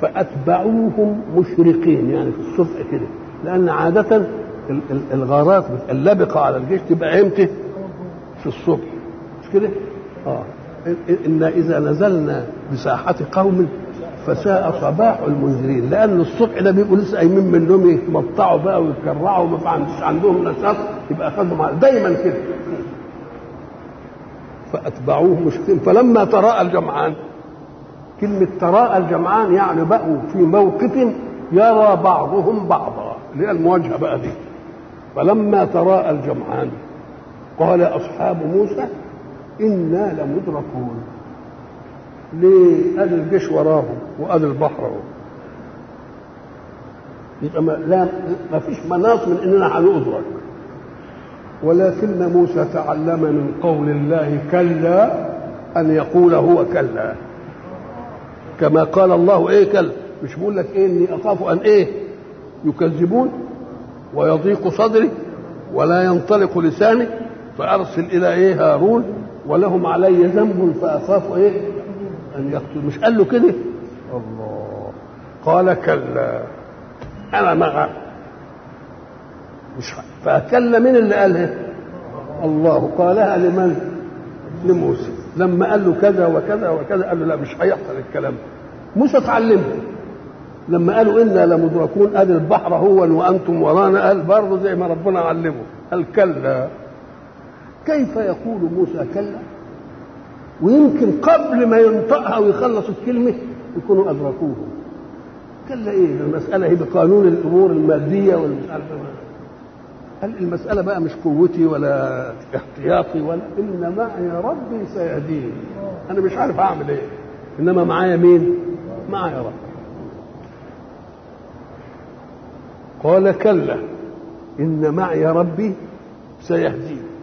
فأتبعوهم مشرقين يعني في الصبح كده لأن عادة الغارات اللبقة على الجيش تبقى امتى؟ في الصبح مش كده؟ اه إن إذا نزلنا بساحة قوم فساء صباح المنذرين لأن الصبح ده بيبقوا لسه قايمين من النوم يتمطعوا بقى ويتكرعوا وما عندش عندهم نشاط يبقى خدهم دايما كده فأتبعوه مشركين فلما تراءى الجمعان كلمة تراءى الجمعان يعني بقوا في موقف يرى بعضهم بعضا اللي هي المواجهة بقى دي فلما تراءى الجمعان قال أصحاب موسى إنا لمدركون ليه؟ قال الجيش وراهم وقال البحر اهو يبقى ما لا ما فيش مناص من اننا هندرك ولكن موسى تعلم من قول الله كلا ان يقول هو كلا كما قال الله ايه كلا مش بقول لك ايه اني اخاف ان ايه يكذبون ويضيق صدري ولا ينطلق لساني فارسل الى ايه هارون ولهم علي ذنب فاخاف ايه ان يقتل مش قال له كده الله قال كلا انا ما مش فكلا مين اللي قالها الله قالها لمن لموسى لما قال له كذا وكذا وكذا قال له لا مش هيحصل الكلام موسى اتعلمها لما قالوا انا لمدركون ادي البحر هو وانتم ورانا قال برضه زي ما ربنا علمه قال كلا كيف يقول موسى كلا ويمكن قبل ما ينطقها ويخلص الكلمه يكونوا ادركوه كلا ايه المساله هي بقانون الامور الماديه والمش عارف قال المساله بقى مش قوتي ولا احتياطي ولا ان معي ربي سيهديني انا مش عارف اعمل ايه انما معايا مين معايا رب قال كلا ان معي ربي سيهدين